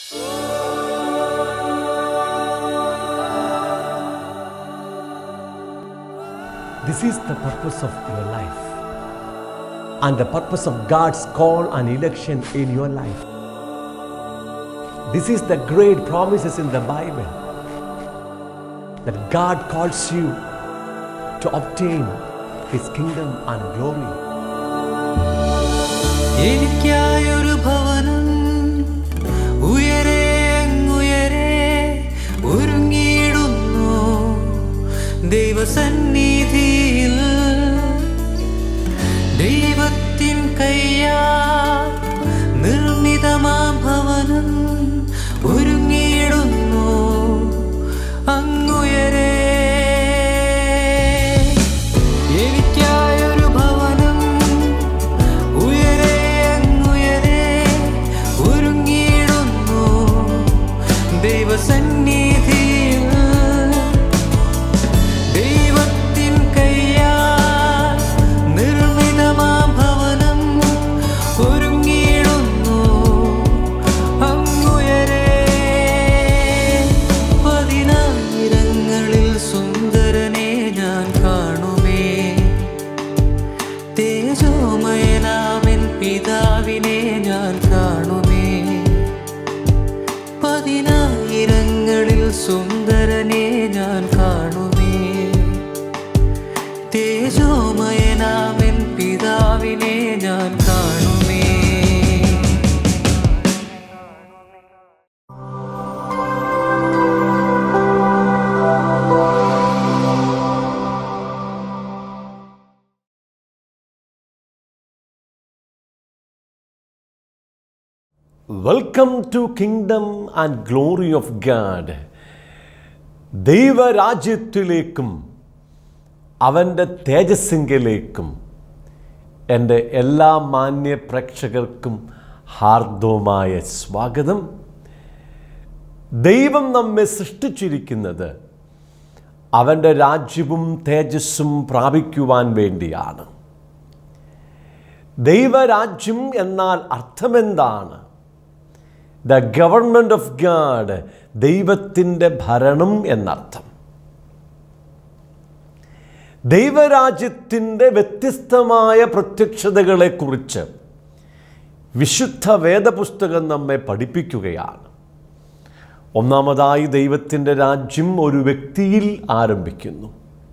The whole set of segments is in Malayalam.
This is the purpose of your life and the purpose of God's call and election in your life. This is the great promises in the Bible that God calls you to obtain His kingdom and glory. എനിക്കായൊരു ഭവനം ഉയരെ അങ്ങുയരെ ഒരുങ്ങിയിടുന്നു ദൈവസന്നിധിയിൽ ദൈവത്തിൻ കയ്യാ നിർമ്മിതമാ ഭവനം ഒരുങ്ങിയിടുന്നു അങ്ങുയരെ എനിക്കായൊരു ഭവനം ഉയരെ അങ്ങുയരെ ഒരുങ്ങിയിടുന്നു ദൈവസന്നിധിയിൽ ദൈവത്തിൻ കയ്യാൽ നിർമ്മിതമാ ഭവനം ഒരുങ്ങിയിടുന്നു അങ്ങുയരെ പതിനായിരങ്ങളിൽ സുന്ദരനെ ഞാൻ കാണുമേ തേജോമയനാമൻ പിതാവിനെ ഞാൻ കാണുമേ പതിനായിരങ്ങളിൽ സുന്ദരനെ ഞാൻ കാണുമേ തേജോമയനാമൻ പിതാവിനെ ഞാൻ കാണുമേ welcome to kingdom and glory of God ദൈവരാജ്യത്തിലേക്കും അവൻ്റെ തേജസ്സിങ്കലേക്കും എൻ്റെ എല്ലാ മാന്യ പ്രേക്ഷകർക്കും ഹാർദവുമായ സ്വാഗതം ദൈവം നമ്മെ സൃഷ്ടിച്ചിരിക്കുന്നത് അവൻ്റെ രാജ്യവും തേജസ്സും പ്രാപിക്കുവാൻ വേണ്ടിയാണ് ദൈവരാജ്യം എന്നാൽ അർത്ഥമെന്താണ് ദ ഗവൺമെൻറ് ഓഫ് ഗാഡ് ദൈവത്തിൻ്റെ ഭരണം എന്നർത്ഥം ദൈവരാജ്യത്തിൻ്റെ വ്യത്യസ്തമായ പ്രത്യക്ഷതകളെക്കുറിച്ച് വിശുദ്ധ വേദപുസ്തകം നമ്മെ പഠിപ്പിക്കുകയാണ് ഒന്നാമതായി ദൈവത്തിൻ്റെ രാജ്യം ഒരു വ്യക്തിയിൽ ആരംഭിക്കുന്നു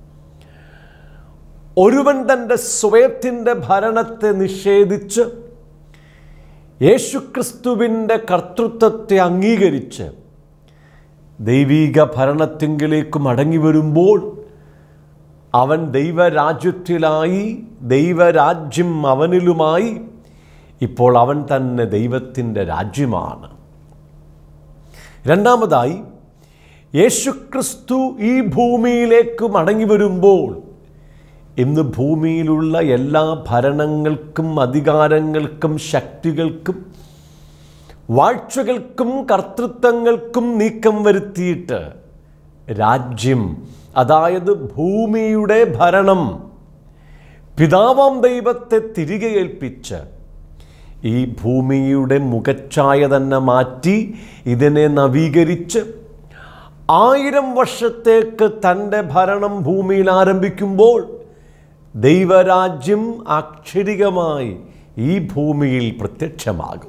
ഒരുവൻ തൻ്റെ സ്വയത്തിൻ്റെ ഭരണത്തെ നിഷേധിച്ച് യേശുക്രിസ്തുവിൻ്റെ കർത്തൃത്വത്തെ അംഗീകരിച്ച് ദൈവീക ഭരണത്തിങ്കിലേക്ക് മടങ്ങി വരുമ്പോൾ അവൻ ദൈവരാജ്യത്തിലായി ദൈവരാജ്യം അവനിലുമായി ഇപ്പോൾ അവൻ തന്നെ ദൈവത്തിൻ്റെ രാജ്യമാണ് രണ്ടാമതായി യേശുക്രിസ്തു ഈ ഭൂമിയിലേക്ക് മടങ്ങി വരുമ്പോൾ ഇന്ന് ഭൂമിയിലുള്ള എല്ലാ ഭരണങ്ങൾക്കും അധികാരങ്ങൾക്കും ശക്തികൾക്കും വാഴ്ചകൾക്കും കർത്തൃത്വങ്ങൾക്കും നീക്കം വരുത്തിയിട്ട് രാജ്യം അതായത് ഭൂമിയുടെ ഭരണം പിതാവാം ദൈവത്തെ തിരികെ ഏൽപ്പിച്ച് ഈ ഭൂമിയുടെ മുഖച്ഛായ തന്നെ മാറ്റി ഇതിനെ നവീകരിച്ച് ആയിരം വർഷത്തേക്ക് തൻ്റെ ഭരണം ഭൂമിയിൽ ആരംഭിക്കുമ്പോൾ ദൈവരാജ്യം അക്ഷരികമായി ഈ ഭൂമിയിൽ പ്രത്യക്ഷമാകും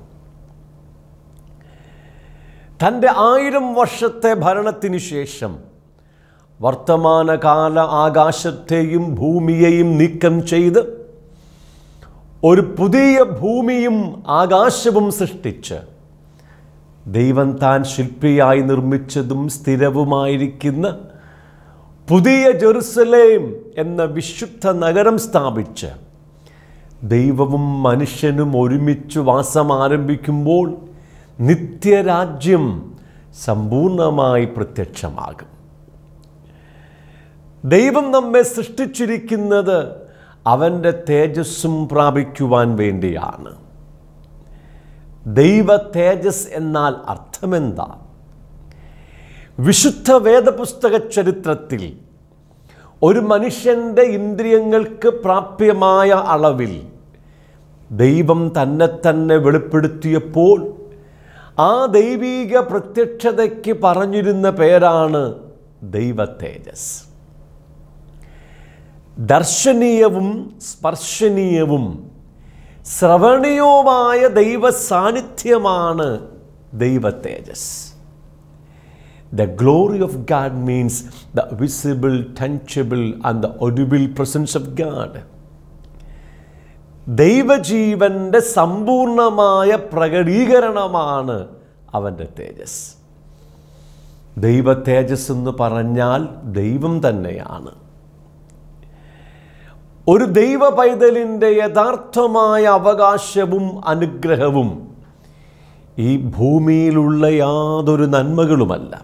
തൻ്റെ ആയിരം വർഷത്തെ ഭരണത്തിന് ശേഷം വർത്തമാനകാല ആകാശത്തെയും ഭൂമിയെയും നീക്കം ചെയ്ത് ഒരു പുതിയ ഭൂമിയും ആകാശവും സൃഷ്ടിച്ച് ദൈവം താൻ ശില്പിയായി നിർമ്മിച്ചതും സ്ഥിരവുമായിരിക്കുന്ന പുതിയ ജെറുസലേം എന്ന വിശുദ്ധ നഗരം സ്ഥാപിച്ച് ദൈവവും മനുഷ്യനും ഒരുമിച്ച് വാസം ആരംഭിക്കുമ്പോൾ നിത്യരാജ്യം സമ്പൂർണമായി പ്രത്യക്ഷമാകും ദൈവം നമ്മെ സൃഷ്ടിച്ചിരിക്കുന്നത് അവൻ്റെ തേജസ്സും പ്രാപിക്കുവാൻ വേണ്ടിയാണ് ദൈവ തേജസ് എന്നാൽ അർത്ഥമെന്താ വിശുദ്ധ വേദപുസ്തക ചരിത്രത്തിൽ ഒരു മനുഷ്യൻ്റെ ഇന്ദ്രിയങ്ങൾക്ക് പ്രാപ്യമായ അളവിൽ ദൈവം തന്നെ തന്നെ വെളിപ്പെടുത്തിയപ്പോൾ ആ ദൈവീക പ്രത്യക്ഷതയ്ക്ക് പറഞ്ഞിരുന്ന പേരാണ് ദൈവ തേജസ് ദർശനീയവും സ്പർശനീയവും ശ്രവണീയവുമായ ദൈവ സാന്നിധ്യമാണ് ദൈവ തേജസ് The glory of God means the visible, tangible, and the audible presence of God. ദൈവജീവന്റെ സമ്പൂർണമായ പ്രകടീകരണമാണ് അവൻ്റെ തേജസ് ദൈവ തേജസ് എന്ന് പറഞ്ഞാൽ ദൈവം തന്നെയാണ് ഒരു ദൈവ പൈതലിൻ്റെ യഥാർത്ഥമായ അവകാശവും അനുഗ്രഹവും ഈ ഭൂമിയിലുള്ള യാതൊരു നന്മകളുമല്ല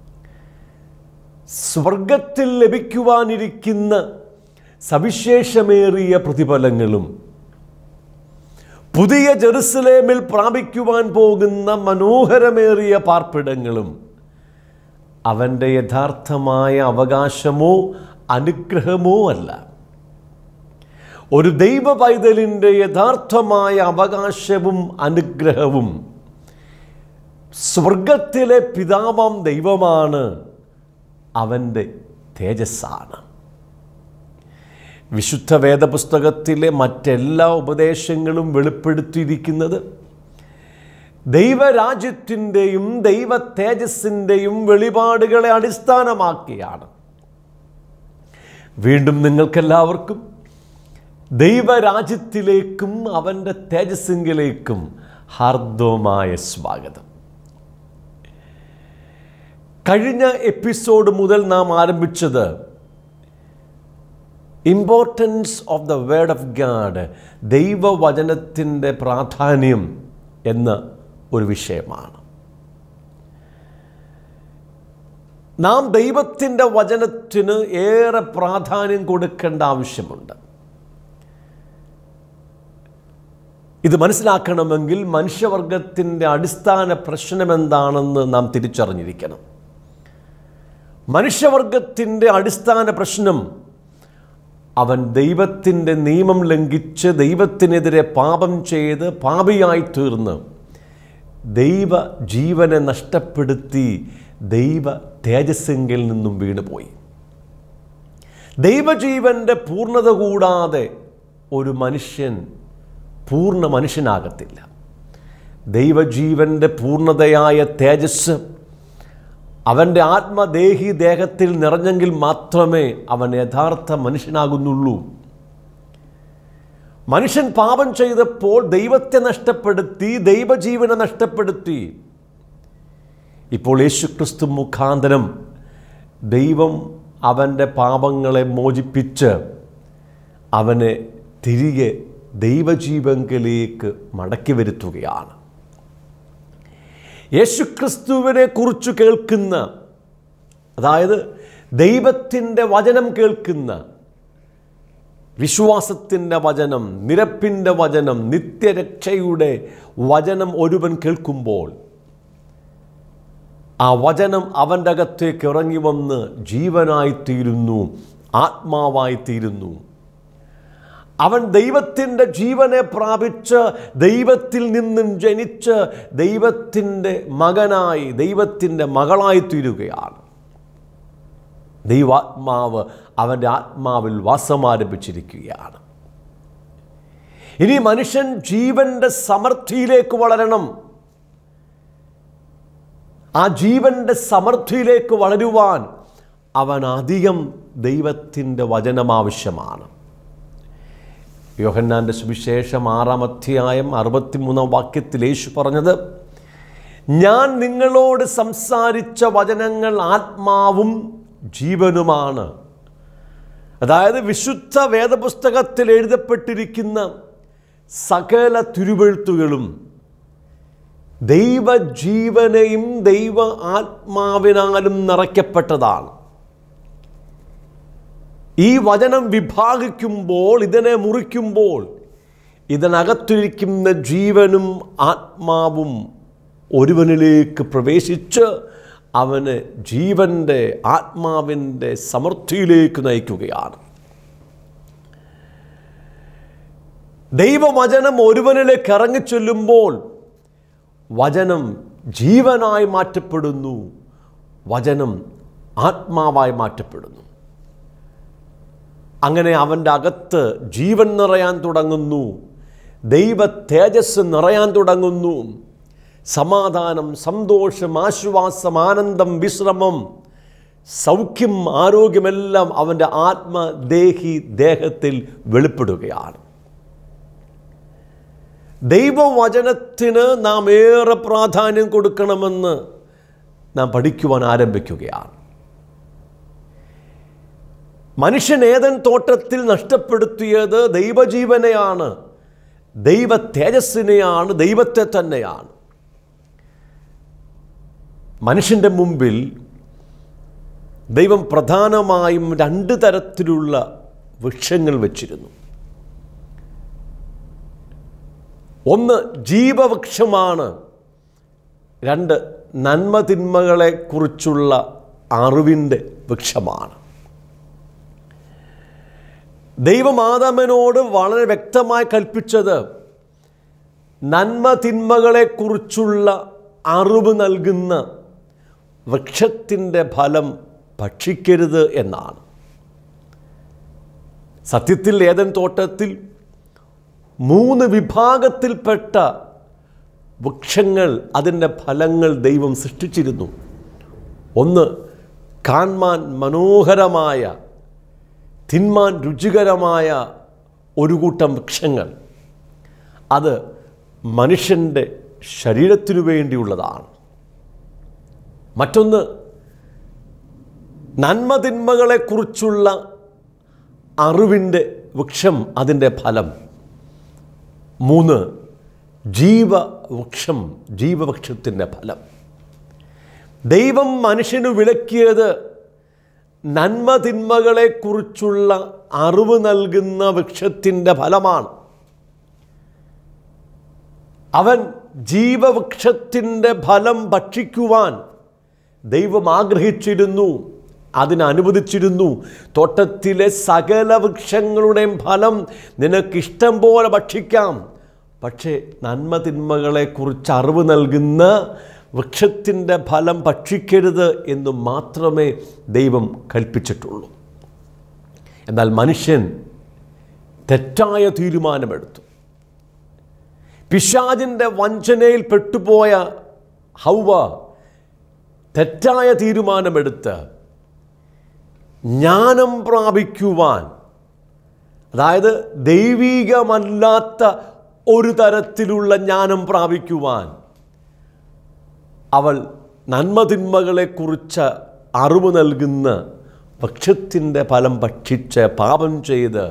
സ്വർഗത്തിൽ ലഭിക്കുവാനിരിക്കുന്ന സവിശേഷമേറിയ പ്രതിഫലങ്ങളും പുതിയ ജെറുസലേമിൽ പ്രാപിക്കുവാൻ പോകുന്ന മനോഹരമേറിയ പാർപ്പിടങ്ങളും അവൻ്റെ യഥാർത്ഥമായ അവകാശമോ അനുഗ്രഹമോ അല്ല ഒരു ദൈവ പൈതലിൻ്റെ യഥാർത്ഥമായ അവകാശവും അനുഗ്രഹവും സ്വർഗത്തിലെ പിതാവാം ദൈവമാണ് അവൻ്റെ തേജസ്സാണ് വിശുദ്ധ വേദപുസ്തകത്തിലെ മറ്റെല്ലാ ഉപദേശങ്ങളും വെളിപ്പെടുത്തിയിരിക്കുന്നത് ദൈവരാജ്യത്തിൻ്റെയും ദൈവ തേജസ്സിൻ്റെയും വെളിപാടുകളെ അടിസ്ഥാനമാക്കിയാണ് വീണ്ടും നിങ്ങൾക്കെല്ലാവർക്കും ദൈവരാജ്യത്തിലേക്കും അവൻ്റെ തേജസ്സിങ്കിലേക്കും ഹാർദവമായ സ്വാഗതം കഴിഞ്ഞ എപ്പിസോഡ് മുതൽ നാം ആരംഭിച്ചത് importance of the word of God ദൈവവചനത്തിൻ്റെ പ്രാധാന്യം എന്ന ഒരു വിഷയമാണ് നാം ദൈവത്തിൻ്റെ വചനത്തിന് ഏറെ പ്രാധാന്യം കൊടുക്കേണ്ട ആവശ്യമുണ്ട് ഇത് മനസ്സിലാക്കണമെങ്കിൽ മനുഷ്യവർഗത്തിൻ്റെ അടിസ്ഥാന പ്രശ്നം എന്താണെന്ന് നാം തിരിച്ചറിഞ്ഞിരിക്കണം മനുഷ്യവർഗത്തിൻ്റെ അടിസ്ഥാന പ്രശ്നം അവൻ ദൈവത്തിൻ്റെ നിയമം ലംഘിച്ച് ദൈവത്തിനെതിരെ പാപം ചെയ്ത് പാപിയായി തീർന്ന് ദൈവ ജീവനെ നഷ്ടപ്പെടുത്തി ദൈവ തേജസ്സെങ്കിൽ നിന്നും വീണുപോയി ദൈവജീവൻ്റെ പൂർണ്ണത കൂടാതെ ഒരു മനുഷ്യൻ പൂർണ്ണ മനുഷ്യനാകത്തില്ല ദൈവജീവൻ്റെ പൂർണ്ണതയായ തേജസ് അവൻ്റെ ആത്മദേഹി ദേഹത്തിൽ നിറഞ്ഞെങ്കിൽ മാത്രമേ അവൻ യഥാർത്ഥ മനുഷ്യനാകുന്നുള്ളൂ മനുഷ്യൻ പാപം ചെയ്തപ്പോൾ ദൈവത്തെ നഷ്ടപ്പെടുത്തി ദൈവജീവനെ നഷ്ടപ്പെടുത്തി ഇപ്പോൾ യേശുക്രിസ്തു മുഖാന്തരം ദൈവം അവൻ്റെ പാപങ്ങളെ മോചിപ്പിച്ച് അവനെ തിരികെ ദൈവജീവങ്കലേക്ക് മടക്കി വരുത്തുകയാണ് യേശുക്രിസ്തുവിനെ കുറിച്ച് കേൾക്കുന്ന അതായത് ദൈവത്തിൻ്റെ വചനം കേൾക്കുന്ന വിശ്വാസത്തിൻ്റെ വചനം നിരപ്പിൻ്റെ വചനം നിത്യരക്ഷയുടെ വചനം ഒരുവൻ കേൾക്കുമ്പോൾ ആ വചനം അവൻ്റെ അകത്തേക്ക് ഇറങ്ങി വന്ന് ജീവനായിത്തീരുന്നു ആത്മാവായിത്തീരുന്നു അവൻ ദൈവത്തിൻ്റെ ജീവനെ പ്രാപിച്ച് ദൈവത്തിൽ നിന്നും ജനിച്ച് ദൈവത്തിൻ്റെ മകനായി ദൈവത്തിൻ്റെ മകളായി തീരുകയാണ് ദൈവാത്മാവ് അവൻ്റെ ആത്മാവിൽ വാസമാരംഭിച്ചിരിക്കുകയാണ് ഇനി മനുഷ്യൻ ജീവൻ്റെ സമൃദ്ധിയിലേക്ക് വളരണം ആ ജീവൻ്റെ സമൃദ്ധിയിലേക്ക് വളരുവാൻ അവൻ അധികം ദൈവത്തിൻ്റെ വചനം ആവശ്യമാണ് യോഹന്നാൻ്റെ സുവിശേഷം ആറാം അധ്യായം അറുപത്തിമൂന്നാം വാക്യത്തിൽ യേശു പറഞ്ഞത് ഞാൻ നിങ്ങളോട് സംസാരിച്ച വചനങ്ങൾ ആത്മാവും ജീവനുമാണ് അതായത് വിശുദ്ധ വേദപുസ്തകത്തിൽ എഴുതപ്പെട്ടിരിക്കുന്ന സകല തിരുവെഴുത്തുകളും ദൈവജീവനെയും ദൈവ ആത്മാവിനാലും നിറയ്ക്കപ്പെട്ടതാണ് ഈ വചനം വിഭാഗിക്കുമ്പോൾ ഇതിനെ മുറിക്കുമ്പോൾ ഇതിനകത്തിരിക്കുന്ന ജീവനും ആത്മാവും ഒരുവനിലേക്ക് പ്രവേശിച്ച് അവന് ജീവൻ്റെ ആത്മാവിൻ്റെ സമൃദ്ധിയിലേക്ക് നയിക്കുകയാണ് ദൈവവചനം ഒരുവനിലേക്ക് ഇറങ്ങിച്ചൊല്ലുമ്പോൾ വചനം ജീവനായി മാറ്റപ്പെടുന്നു വചനം ആത്മാവായി മാറ്റപ്പെടുന്നു അങ്ങനെ അവൻ്റെ അകത്ത് ജീവൻ നിറയാൻ തുടങ്ങുന്നു ദൈവ തേജസ് നിറയാൻ തുടങ്ങുന്നു സമാധാനം സന്തോഷം ആശ്വാസം ആനന്ദം വിശ്രമം സൗഖ്യം ആരോഗ്യമെല്ലാം അവൻ്റെ ആത്മദേഹി ദേഹത്തിൽ വെളിപ്പെടുകയാണ് ദൈവവചനത്തിന് നാം ഏറെ പ്രാധാന്യം കൊടുക്കണമെന്ന് നാം പഠിക്കുവാൻ ആരംഭിക്കുകയാണ് മനുഷ്യൻ ഏതൻ തോട്ടത്തിൽ നഷ്ടപ്പെടുത്തിയത് ദൈവജീവനെയാണ് ദൈവ തേജസ്സിനെയാണ് ദൈവത്തെ തന്നെയാണ് മനുഷ്യൻ്റെ മുമ്പിൽ ദൈവം പ്രധാനമായും രണ്ട് തരത്തിലുള്ള വൃക്ഷങ്ങൾ വച്ചിരുന്നു ഒന്ന് ജീവവൃക്ഷമാണ് രണ്ട് നന്മ തിന്മകളെക്കുറിച്ചുള്ള അറിവിൻ്റെ വൃക്ഷമാണ് ദൈവം ആദാമനോട് വളരെ വ്യക്തമായി കൽപ്പിച്ചത് നന്മ തിന്മകളെക്കുറിച്ചുള്ള അറിവ് നൽകുന്ന വൃക്ഷത്തിൻ്റെ ഫലം ഭക്ഷിക്കരുത് എന്നാണ് സത്യത്തിൽ ഏതൻ തോട്ടത്തിൽ മൂന്ന് വിഭാഗത്തിൽപ്പെട്ട വൃക്ഷങ്ങൾ അതിൻ്റെ ഫലങ്ങൾ ദൈവം സൃഷ്ടിച്ചിരുന്നു ഒന്ന് കാൺമാൻ മനോഹരമായ തിന്മാൻ രുചികരമായ ഒരു കൂട്ടം വൃക്ഷങ്ങൾ അത് മനുഷ്യൻ്റെ ശരീരത്തിനു വേണ്ടിയുള്ളതാണ് മറ്റൊന്ന് നന്മ തിന്മകളെക്കുറിച്ചുള്ള അറിവിൻ്റെ വൃക്ഷം അതിൻ്റെ ഫലം മൂന്ന് ജീവവൃക്ഷം ജീവവൃക്ഷത്തിൻ്റെ ഫലം ദൈവം മനുഷ്യന് വിളക്കിയത് നന്മ തിന്മകളെക്കുറിച്ചുള്ള അറിവ് നൽകുന്ന വൃക്ഷത്തിൻ്റെ ഫലമാണ് അവൻ ജീവവൃക്ഷത്തിൻ്റെ ഫലം ഭക്ഷിക്കുവാൻ ദൈവം ആഗ്രഹിച്ചിരുന്നു അതിനനുവദിച്ചിരുന്നു തോട്ടത്തിലെ സകല വൃക്ഷങ്ങളുടെയും ഫലം നിനക്കിഷ്ടം പോലെ ഭക്ഷിക്കാം പക്ഷേ നന്മ തിന്മകളെക്കുറിച്ച് അറിവ് നൽകുന്ന വൃക്ഷത്തിൻ്റെ ഫലം ഭക്ഷിക്കരുത് എന്ന് മാത്രമേ ദൈവം കൽപ്പിച്ചിട്ടുള്ളൂ എന്നാൽ മനുഷ്യൻ തെറ്റായ തീരുമാനമെടുത്തു പിശാജിൻ്റെ വഞ്ചനയിൽ പെട്ടുപോയ ഹൗവ തെറ്റായ തീരുമാനമെടുത്ത് ജ്ഞാനം പ്രാപിക്കുവാൻ അതായത് ദൈവീകമല്ലാത്ത ഒരു തരത്തിലുള്ള ജ്ഞാനം പ്രാപിക്കുവാൻ അവൾ നന്മതിന്മകളെക്കുറിച്ച് അറിവ് നൽകുന്ന പക്ഷത്തിൻ്റെ ഫലം ഭക്ഷിച്ച് പാപം ചെയ്ത്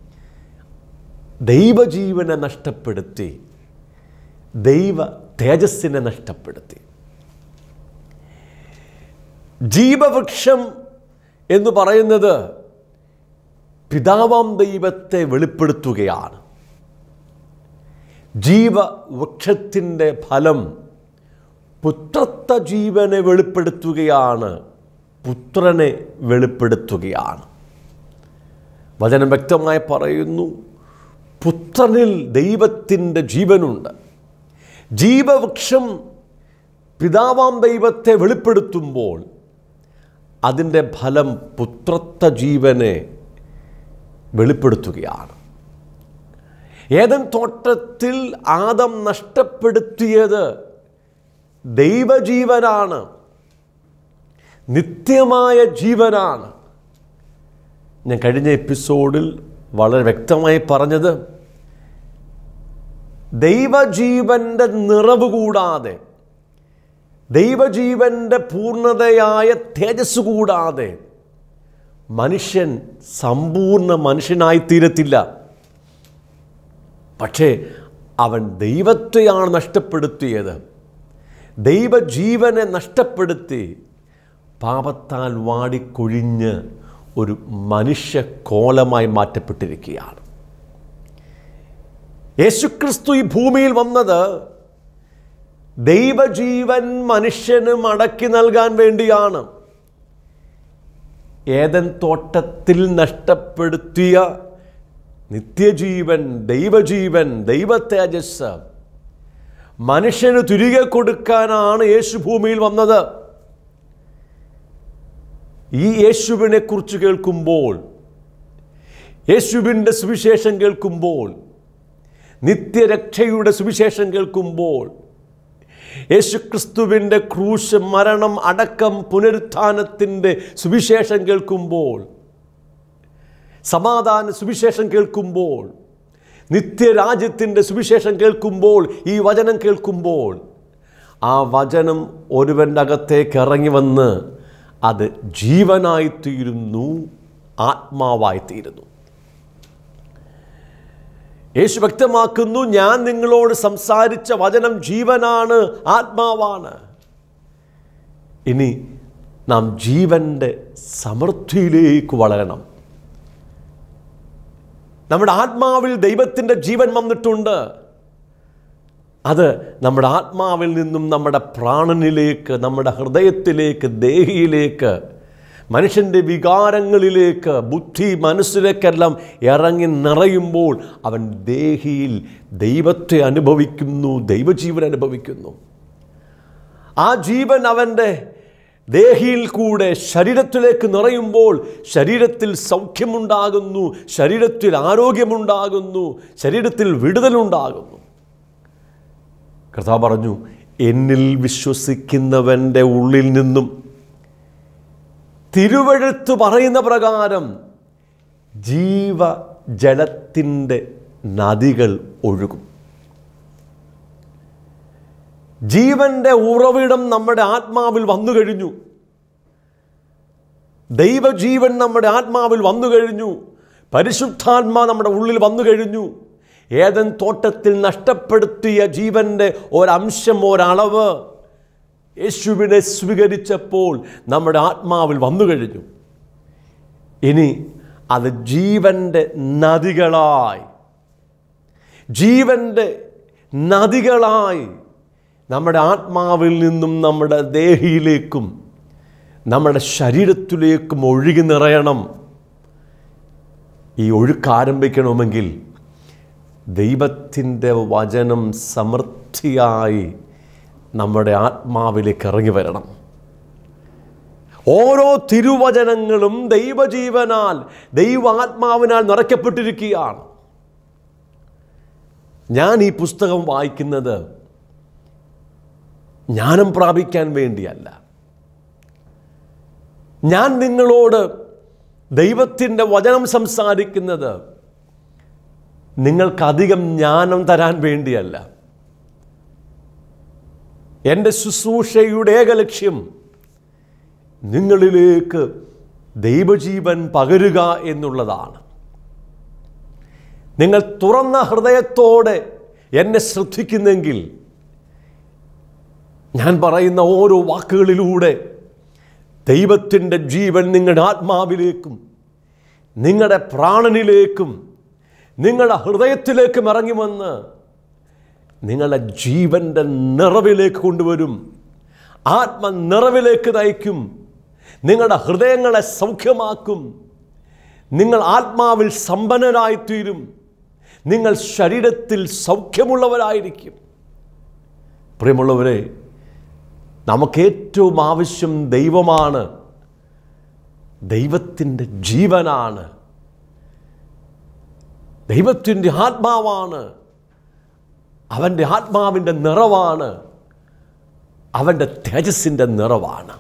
ദൈവജീവനെ നഷ്ടപ്പെടുത്തി ദൈവ തേജസ്സിനെ നഷ്ടപ്പെടുത്തി ജീവവൃക്ഷം എന്ന് പറയുന്നത് പിതാവാം ദൈവത്തെ വെളിപ്പെടുത്തുകയാണ് ജീവവൃക്ഷത്തിൻ്റെ ഫലം പുത്രത്വ ജീവനെ വെളിപ്പെടുത്തുകയാണ് പുത്രനെ വെളിപ്പെടുത്തുകയാണ് വചനം വ്യക്തമായി പറയുന്നു പുത്രനിൽ ദൈവത്തിൻ്റെ ജീവനുണ്ട് ജീവവൃക്ഷം പിതാവാം ദൈവത്തെ വെളിപ്പെടുത്തുമ്പോൾ അതിൻ്റെ ഫലം പുത്രത്വ ജീവനെ വെളിപ്പെടുത്തുകയാണ് ഏതൻ തോട്ടത്തിൽ ആദം നഷ്ടപ്പെടുത്തിയത് ദൈവജീവനാണ് നിത്യമായ ജീവനാണ് ഞാൻ കഴിഞ്ഞ എപ്പിസോഡിൽ വളരെ വ്യക്തമായി പറഞ്ഞത് ദൈവജീവൻ്റെ നിറവ് കൂടാതെ ദൈവജീവൻ്റെ പൂർണ്ണതയായ തേജസ് കൂടാതെ മനുഷ്യൻ സമ്പൂർണ്ണ മനുഷ്യനായി തീരത്തില്ല പക്ഷേ അവൻ ദൈവത്തെയാണ് നഷ്ടപ്പെടുത്തിയത് ദൈവജീവനെ നഷ്ടപ്പെടുത്തി പാപത്താൽ വാടിക്കൊഴിഞ്ഞ് ഒരു മനുഷ്യ കോലമായി മാറ്റപ്പെട്ടിരിക്കുകയാണ് യേശുക്രിസ്തു ഈ ഭൂമിയിൽ വന്നത് ദൈവജീവൻ മനുഷ്യന് മടക്കി നൽകാൻ വേണ്ടിയാണ് ഏതൻ തോട്ടത്തിൽ നഷ്ടപ്പെടുത്തിയ നിത്യജീവൻ ദൈവജീവൻ ദൈവ തേജസ് മനുഷ്യന് തിരികെ കൊടുക്കാനാണ് യേശു ഭൂമിയിൽ വന്നത് ഈ യേശുവിനെ കുറിച്ച് കേൾക്കുമ്പോൾ യേശുവിൻ്റെ സുവിശേഷം കേൾക്കുമ്പോൾ നിത്യരക്ഷയുടെ സുവിശേഷം കേൾക്കുമ്പോൾ യേശുക്രിസ്തുവിൻ്റെ ക്രൂശ് മരണം അടക്കം പുനരുത്ഥാനത്തിൻ്റെ സുവിശേഷം കേൾക്കുമ്പോൾ സമാധാന സുവിശേഷം കേൾക്കുമ്പോൾ നിത്യരാജ്യത്തിൻ്റെ സുവിശേഷം കേൾക്കുമ്പോൾ ഈ വചനം കേൾക്കുമ്പോൾ ആ വചനം ഒരുവൻ്റെ അകത്തേക്ക് ഇറങ്ങി വന്ന് അത് ജീവനായിത്തീരുന്നു ആത്മാവായിത്തീരുന്നു യേശു വ്യക്തമാക്കുന്നു ഞാൻ നിങ്ങളോട് സംസാരിച്ച വചനം ജീവനാണ് ആത്മാവാണ് ഇനി നാം ജീവൻ്റെ സമൃദ്ധിയിലേക്ക് വളരണം നമ്മുടെ ആത്മാവിൽ ദൈവത്തിൻ്റെ ജീവൻ വന്നിട്ടുണ്ട് അത് നമ്മുടെ ആത്മാവിൽ നിന്നും നമ്മുടെ പ്രാണനിലേക്ക് നമ്മുടെ ഹൃദയത്തിലേക്ക് ദേഹിയിലേക്ക് മനുഷ്യൻ്റെ വികാരങ്ങളിലേക്ക് ബുദ്ധി മനസ്സിലേക്കെല്ലാം ഇറങ്ങി നിറയുമ്പോൾ അവൻ ദേഹിയിൽ ദൈവത്തെ അനുഭവിക്കുന്നു ദൈവജീവൻ അനുഭവിക്കുന്നു ആ ജീവൻ അവൻ്റെ ദേഹിയിൽ കൂടെ ശരീരത്തിലേക്ക് നിറയുമ്പോൾ ശരീരത്തിൽ സൗഖ്യമുണ്ടാകുന്നു ശരീരത്തിൽ ആരോഗ്യമുണ്ടാകുന്നു ശരീരത്തിൽ വിടുതലുണ്ടാകുന്നു കർത്താവ് പറഞ്ഞു എന്നിൽ വിശ്വസിക്കുന്നവൻ്റെ ഉള്ളിൽ നിന്നും തിരുവഴുത്ത് പറയുന്ന പ്രകാരം ജീവജലത്തിൻ്റെ നദികൾ ഒഴുകും ജീവന്റെ ഉറവിടം നമ്മുടെ ആത്മാവിൽ വന്നു കഴിഞ്ഞു ദൈവജീവൻ നമ്മുടെ ആത്മാവിൽ വന്നു കഴിഞ്ഞു പരിശുദ്ധാത്മാ നമ്മുടെ ഉള്ളിൽ വന്നു കഴിഞ്ഞു ഏതൻ തോട്ടത്തിൽ നഷ്ടപ്പെടുത്തിയ ജീവന്റെ ഒരംശം ഒരളവ് യേശുവിനെ സ്വീകരിച്ചപ്പോൾ നമ്മുടെ ആത്മാവിൽ വന്നു കഴിഞ്ഞു ഇനി അത് ജീവന്റെ നദികളായി ജീവന്റെ നദികളായി നമ്മുടെ ആത്മാവിൽ നിന്നും നമ്മുടെ ദേഹിയിലേക്കും നമ്മുടെ ശരീരത്തിലേക്കും ഒഴുകി നിറയണം ഈ ഒഴുക്ക് ആരംഭിക്കണമെങ്കിൽ ദൈവത്തിൻ്റെ വചനം സമൃദ്ധിയായി നമ്മുടെ ആത്മാവിലേക്ക് ഇറങ്ങി വരണം ഓരോ തിരുവചനങ്ങളും ദൈവജീവനാൽ ദൈവാത്മാവിനാൽ നിറയ്ക്കപ്പെട്ടിരിക്കുകയാണ് ഞാൻ ഈ പുസ്തകം വായിക്കുന്നത് ജ്ഞാനം പ്രാപിക്കാൻ വേണ്ടിയല്ല ഞാൻ നിങ്ങളോട് ദൈവത്തിൻ്റെ വചനം സംസാരിക്കുന്നത് നിങ്ങൾക്കധികം ജ്ഞാനം തരാൻ വേണ്ടിയല്ല എൻ്റെ ശുശ്രൂഷയുടെ ഏക ലക്ഷ്യം നിങ്ങളിലേക്ക് ദൈവജീവൻ പകരുക എന്നുള്ളതാണ് നിങ്ങൾ തുറന്ന ഹൃദയത്തോടെ എന്നെ ശ്രദ്ധിക്കുന്നെങ്കിൽ ഞാൻ പറയുന്ന ഓരോ വാക്കുകളിലൂടെ ദൈവത്തിൻ്റെ ജീവൻ നിങ്ങളുടെ ആത്മാവിലേക്കും നിങ്ങളുടെ പ്രാണനിലേക്കും നിങ്ങളുടെ ഹൃദയത്തിലേക്കും ഇറങ്ങി വന്ന് നിങ്ങളുടെ ജീവൻ്റെ നിറവിലേക്ക് കൊണ്ടുവരും ആത്മ നിറവിലേക്ക് നയിക്കും നിങ്ങളുടെ ഹൃദയങ്ങളെ സൗഖ്യമാക്കും നിങ്ങൾ ആത്മാവിൽ സമ്പന്നരായിത്തീരും നിങ്ങൾ ശരീരത്തിൽ സൗഖ്യമുള്ളവരായിരിക്കും പ്രിയമുള്ളവരെ നമുക്ക് ഏറ്റവും ആവശ്യം ദൈവമാണ് ദൈവത്തിൻ്റെ ജീവനാണ് ദൈവത്തിൻ്റെ ആത്മാവാണ് അവൻ്റെ ആത്മാവിൻ്റെ നിറവാണ് അവൻ്റെ തേജസ്സിൻ്റെ നിറവാണ്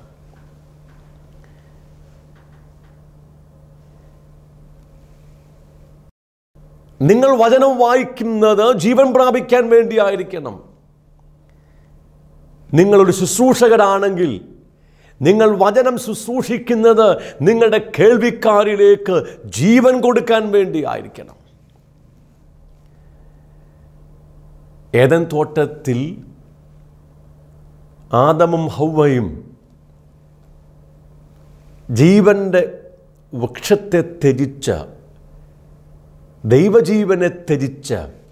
നിങ്ങൾ വചനം വായിക്കുന്നത് ജീവൻ പ്രാപിക്കാൻ വേണ്ടിയായിരിക്കണം നിങ്ങളൊരു ശുശ്രൂഷകരാണെങ്കിൽ നിങ്ങൾ വചനം ശുശ്രൂഷിക്കുന്നത് നിങ്ങളുടെ കേൾവിക്കാരിലേക്ക് ജീവൻ കൊടുക്കാൻ വേണ്ടി ആയിരിക്കണം ഏതൻ തോട്ടത്തിൽ ആദമും ഹൗവയും ജീവൻ്റെ വൃക്ഷത്തെ ത്യജിച്ച ദൈവജീവനെ ത്യജിച്ച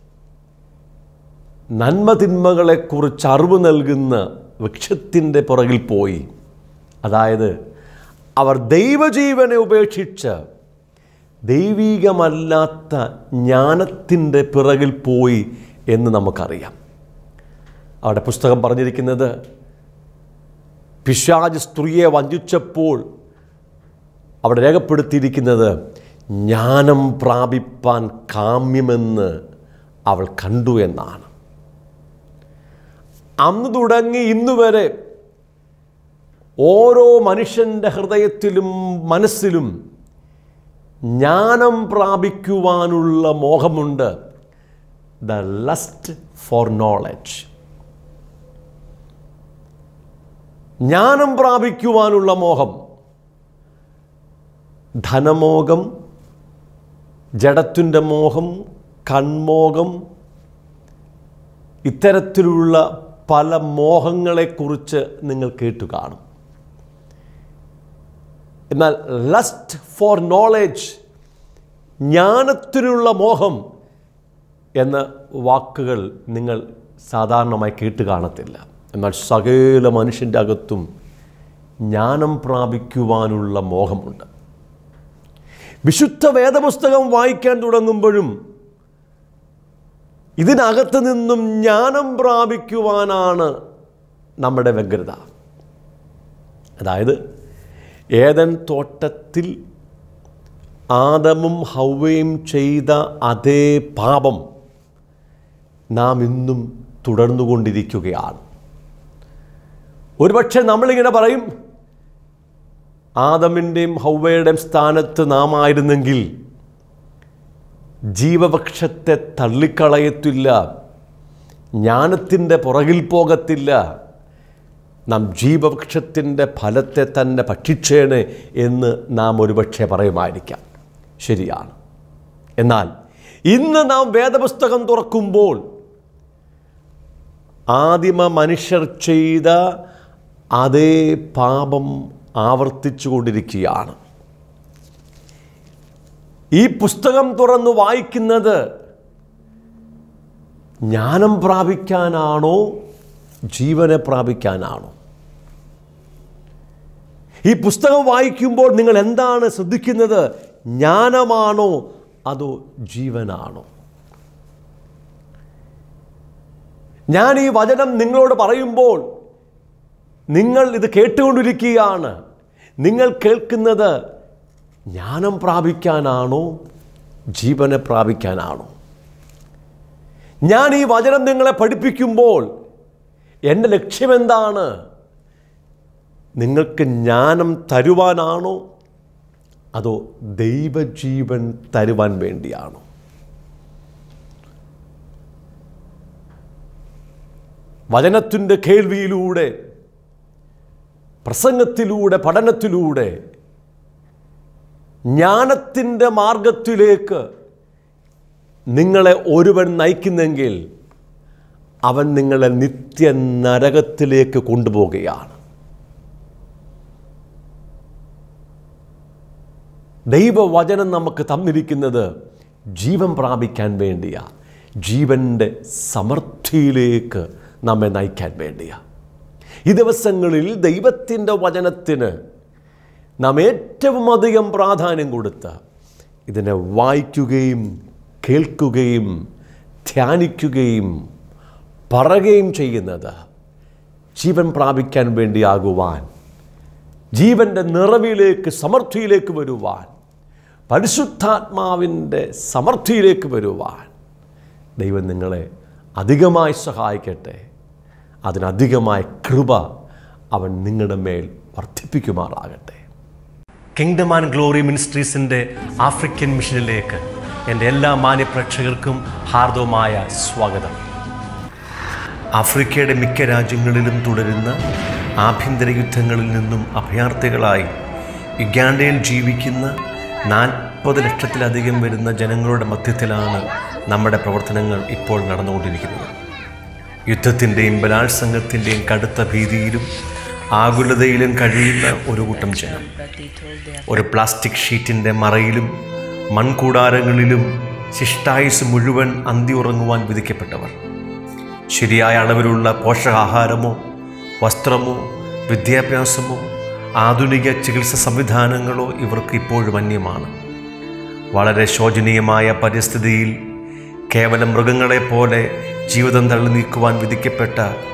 നന്മതിന്മകളെക്കുറിച്ച് അറിവ് നൽകുന്ന വൃക്ഷത്തിൻ്റെ പുറകിൽ പോയി അതായത് അവർ ദൈവജീവനെ ഉപേക്ഷിച്ച് ദൈവീകമല്ലാത്ത ജ്ഞാനത്തിൻ്റെ പിറകിൽ പോയി എന്ന് നമുക്കറിയാം അവിടെ പുസ്തകം പറഞ്ഞിരിക്കുന്നത് പിശാജ് സ്ത്രീയെ വഞ്ചിച്ചപ്പോൾ അവിടെ രേഖപ്പെടുത്തിയിരിക്കുന്നത് ജ്ഞാനം പ്രാപിപ്പാൻ കാമ്യമെന്ന് അവൾ കണ്ടു എന്നാണ് അന്ന് തുടങ്ങി ഇന്ന് വരെ ഓരോ മനുഷ്യൻ്റെ ഹൃദയത്തിലും മനസ്സിലും ജ്ഞാനം പ്രാപിക്കുവാനുള്ള മോഹമുണ്ട് ദ ലസ്റ്റ് ഫോർ നോളജ് ജ്ഞാനം പ്രാപിക്കുവാനുള്ള മോഹം ധനമോഹം ജഡത്തിൻ്റെ മോഹം കൺമോഹം ഇത്തരത്തിലുള്ള പല മോഹങ്ങളെക്കുറിച്ച് നിങ്ങൾ കേട്ടു കാണും എന്നാൽ ലസ്റ്റ് ഫോർ നോളജ് ജ്ഞാനത്തിനുള്ള മോഹം എന്ന വാക്കുകൾ നിങ്ങൾ സാധാരണമായി കേട്ട് കാണത്തില്ല എന്നാൽ സകല മനുഷ്യൻ്റെ അകത്തും ജ്ഞാനം പ്രാപിക്കുവാനുള്ള മോഹമുണ്ട് വിശുദ്ധ വേദപുസ്തകം വായിക്കാൻ തുടങ്ങുമ്പോഴും ഇതിനകത്ത് നിന്നും ജ്ഞാനം പ്രാപിക്കുവാനാണ് നമ്മുടെ വ്യഗ്രത അതായത് ഏതൻ തോട്ടത്തിൽ ആദമും ഹൗവയും ചെയ്ത അതേ പാപം നാം ഇന്നും തുടർന്നുകൊണ്ടിരിക്കുകയാണ് ഒരുപക്ഷെ നമ്മളിങ്ങനെ പറയും ആദമിൻ്റെയും ഹൗവയുടെയും സ്ഥാനത്ത് നാം ആയിരുന്നെങ്കിൽ ജീവവൃക്ഷത്തെ തള്ളിക്കളയത്തില്ല ജ്ഞാനത്തിൻ്റെ പുറകിൽ പോകത്തില്ല നാം ജീവവൃക്ഷത്തിൻ്റെ ഫലത്തെ തന്നെ ഭക്ഷിച്ചേണ് എന്ന് നാം ഒരുപക്ഷെ പറയുമായിരിക്കാം ശരിയാണ് എന്നാൽ ഇന്ന് നാം വേദപുസ്തകം തുറക്കുമ്പോൾ ആദിമ മനുഷ്യർ ചെയ്ത അതേ പാപം ആവർത്തിച്ചു കൊണ്ടിരിക്കുകയാണ് ഈ പുസ്തകം തുറന്ന് വായിക്കുന്നത് ജ്ഞാനം പ്രാപിക്കാനാണോ ജീവനെ പ്രാപിക്കാനാണോ ഈ പുസ്തകം വായിക്കുമ്പോൾ നിങ്ങൾ എന്താണ് ശ്രദ്ധിക്കുന്നത് ജ്ഞാനമാണോ അതോ ജീവനാണോ ഞാൻ ഈ വചനം നിങ്ങളോട് പറയുമ്പോൾ നിങ്ങൾ ഇത് കേട്ടുകൊണ്ടിരിക്കുകയാണ് നിങ്ങൾ കേൾക്കുന്നത് ജ്ഞാനം പ്രാപിക്കാനാണോ ജീവനെ പ്രാപിക്കാനാണോ ഞാൻ ഈ വചനം നിങ്ങളെ പഠിപ്പിക്കുമ്പോൾ എൻ്റെ ലക്ഷ്യമെന്താണ് നിങ്ങൾക്ക് ജ്ഞാനം തരുവാനാണോ അതോ ദൈവജീവൻ തരുവാൻ വേണ്ടിയാണോ വചനത്തിൻ്റെ കേൾവിയിലൂടെ പ്രസംഗത്തിലൂടെ പഠനത്തിലൂടെ ജ്ഞാനത്തിൻ്റെ മാർഗത്തിലേക്ക് നിങ്ങളെ ഒരുവൻ നയിക്കുന്നെങ്കിൽ അവൻ നിങ്ങളെ നിത്യ നരകത്തിലേക്ക് കൊണ്ടുപോവുകയാണ് ദൈവവചനം നമുക്ക് തന്നിരിക്കുന്നത് ജീവൻ പ്രാപിക്കാൻ വേണ്ടിയാ ജീവൻ്റെ സമൃദ്ധിയിലേക്ക് നമ്മെ നയിക്കാൻ വേണ്ടിയാ ഈ ദിവസങ്ങളിൽ ദൈവത്തിൻ്റെ വചനത്തിന് നാം ഏറ്റവും അധികം പ്രാധാന്യം കൊടുത്ത് ഇതിനെ വായിക്കുകയും കേൾക്കുകയും ധ്യാനിക്കുകയും പറയുകയും ചെയ്യുന്നത് ജീവൻ പ്രാപിക്കാൻ വേണ്ടിയാകുവാൻ ജീവൻ്റെ നിറവിലേക്ക് സമൃദ്ധിയിലേക്ക് വരുവാൻ പരിശുദ്ധാത്മാവിൻ്റെ സമൃദ്ധിയിലേക്ക് വരുവാൻ ദൈവം നിങ്ങളെ അധികമായി സഹായിക്കട്ടെ അതിനധികമായ കൃപ അവൻ നിങ്ങളുടെ മേൽ വർദ്ധിപ്പിക്കുമാറാകട്ടെ കിങ്ഡം ആൻഡ് ഗ്ലോറി മിനിസ്ട്രീസിൻ്റെ ആഫ്രിക്കൻ മിഷനിലേക്ക് എൻ്റെ എല്ലാ മാന്യപ്രേക്ഷകർക്കും ഹാർദവമായ സ്വാഗതം ആഫ്രിക്കയുടെ മിക്ക രാജ്യങ്ങളിലും തുടരുന്ന ആഭ്യന്തര യുദ്ധങ്ങളിൽ നിന്നും അഭയാർത്ഥികളായി യുഗാണ്ടയിൽ ജീവിക്കുന്ന നാൽപ്പത് ലക്ഷത്തിലധികം വരുന്ന ജനങ്ങളുടെ മധ്യത്തിലാണ് നമ്മുടെ പ്രവർത്തനങ്ങൾ ഇപ്പോൾ നടന്നുകൊണ്ടിരിക്കുന്നത് യുദ്ധത്തിൻ്റെയും ബലാത്സംഗത്തിൻ്റെയും കടുത്ത ഭീതിയിലും ആകുലതയിലും കഴിയുന്ന ഒരു കൂട്ടം ജനം ഒരു പ്ലാസ്റ്റിക് ഷീറ്റിൻ്റെ മറയിലും മൺകൂടാരങ്ങളിലും ശിഷ്ടായുസ് മുഴുവൻ അന്തി ഉറങ്ങുവാൻ വിധിക്കപ്പെട്ടവർ ശരിയായ അളവിലുള്ള പോഷകാഹാരമോ വസ്ത്രമോ വിദ്യാഭ്യാസമോ ആധുനിക ചികിത്സ സംവിധാനങ്ങളോ ഇവർക്ക് ഇപ്പോഴും അന്യമാണ് വളരെ ശോചനീയമായ പരിസ്ഥിതിയിൽ കേവലം മൃഗങ്ങളെപ്പോലെ ജീവിതം തള്ളി നീക്കുവാൻ വിധിക്കപ്പെട്ട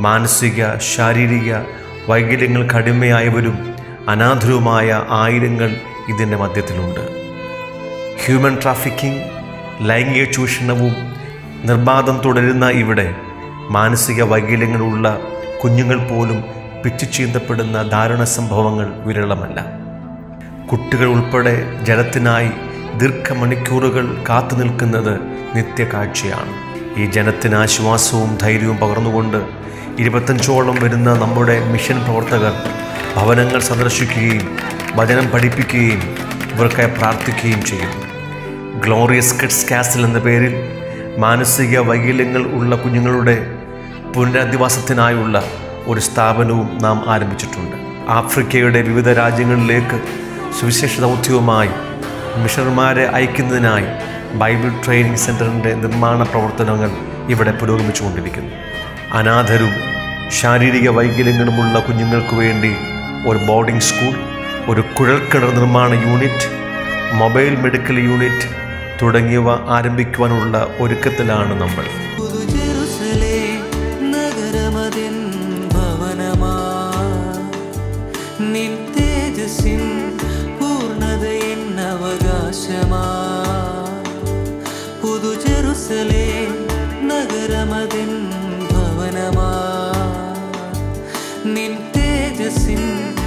മാനസിക ശാരീരിക വൈകല്യങ്ങൾക്ക് അടിമയായവരും അനാഥരുമായ ആയിരങ്ങൾ ഇതിൻ്റെ മധ്യത്തിലുണ്ട് ഹ്യൂമൻ ട്രാഫിക്കിംഗ് ലൈംഗിക ചൂഷണവും നിർബാധം തുടരുന്ന ഇവിടെ മാനസിക വൈകല്യങ്ങളുള്ള കുഞ്ഞുങ്ങൾ പോലും പിച്ചു ചീന്തപ്പെടുന്ന ദാരുണ സംഭവങ്ങൾ വിരളമല്ല കുട്ടികൾ ഉൾപ്പെടെ ജലത്തിനായി ദീർഘമണിക്കൂറുകൾ കാത്തു നിൽക്കുന്നത് നിത്യകാഴ്ചയാണ് ഈ ജനത്തിന് ആശ്വാസവും ധൈര്യവും പകർന്നുകൊണ്ട് ഇരുപത്തഞ്ചോളം വരുന്ന നമ്മുടെ മിഷൻ പ്രവർത്തകർ ഭവനങ്ങൾ സന്ദർശിക്കുകയും വചനം പഠിപ്പിക്കുകയും ഇവർക്കായി പ്രാർത്ഥിക്കുകയും ചെയ്യുന്നു ഗ്ലോറിയസ് കിഡ്സ് കാസിൽ എന്ന പേരിൽ മാനസിക വൈകല്യങ്ങൾ ഉള്ള കുഞ്ഞുങ്ങളുടെ പുനരധിവാസത്തിനായുള്ള ഒരു സ്ഥാപനവും നാം ആരംഭിച്ചിട്ടുണ്ട് ആഫ്രിക്കയുടെ വിവിധ രാജ്യങ്ങളിലേക്ക് സുവിശേഷ ദൗത്യവുമായി മിഷണർമാരെ അയക്കുന്നതിനായി ബൈബിൾ ട്രെയിനിങ് സെൻറ്ററിൻ്റെ നിർമ്മാണ പ്രവർത്തനങ്ങൾ ഇവിടെ പുരോഗമിച്ചുകൊണ്ടിരിക്കുന്നു അനാഥരും ശാരീരിക വൈകല്യങ്ങളുമുള്ള കുഞ്ഞുങ്ങൾക്ക് വേണ്ടി ഒരു ബോർഡിംഗ് സ്കൂൾ ഒരു കുഴൽക്കിണർ നിർമ്മാണ യൂണിറ്റ് മൊബൈൽ മെഡിക്കൽ യൂണിറ്റ് തുടങ്ങിയവ ആരംഭിക്കുവാനുള്ള ഒരുക്കത്തിലാണ് നമ്മൾ പുതു ജെറുസലേ നഗരമതിൻ ഭവനമാ നിൻ തേജസ്സിൻ പൂർണ്ണതയിൻ അവകാശമാ പുതു ജെറുസലേ നഗരമതിൻ ഭവനമാ നിൻ തേജസ്സിൻ